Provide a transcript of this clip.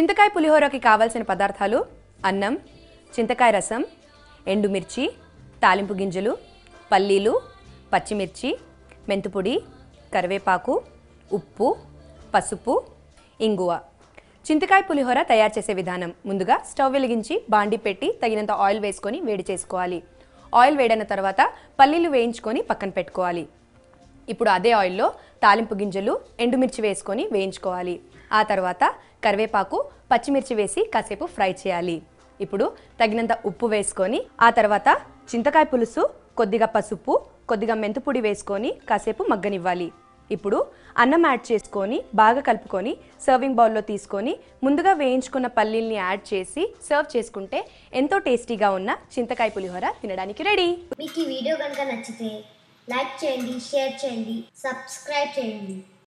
చింతకాయ పులిహోరకి కావాల్సిన పదార్థాలు అన్నం చింతకాయ రసం ఎండుమిర్చి తాలింపు గింజలు పల్లీలు పచ్చిమిర్చి మెంతుపొడి కరివేపాకు ఉప్పు పసుపు ఇంగువ చింతకాయ పులిహోర తయారు చేసే విధానం ముందుగా స్టవ్ వెలిగించి బాండి పెట్టి తగినంత ఆయిల్ వేసుకొని వేడి చేసుకోవాలి ఆయిల్ వేడైన తర్వాత పల్లీలు వేయించుకొని పక్కన పెట్టుకోవాలి ఇప్పుడు అదే ఆయిల్లో తాలింపు గింజలు ఎండుమిర్చి వేసుకొని వేయించుకోవాలి ఆ తర్వాత కరివేపాకు పచ్చిమిర్చి వేసి కాసేపు ఫ్రై చేయాలి ఇప్పుడు తగినంత ఉప్పు వేసుకొని ఆ తర్వాత చింతకాయ పులుసు కొద్దిగా పసుపు కొద్దిగా మెంతుపొడి వేసుకొని కాసేపు మగ్గనివ్వాలి ఇప్పుడు అన్నం యాడ్ చేసుకొని బాగా కలుపుకొని సర్వింగ్ బౌల్లో తీసుకొని ముందుగా వేయించుకున్న పల్లీల్ని యాడ్ చేసి సర్వ్ చేసుకుంటే ఎంతో టేస్టీగా ఉన్న చింతకాయ పులిహోర తినడానికి రెడీ మీకు ఈ వీడియో కనుక నచ్చితే లైక్ చేయండి షేర్ చేయండి సబ్స్క్రైబ్ చేయండి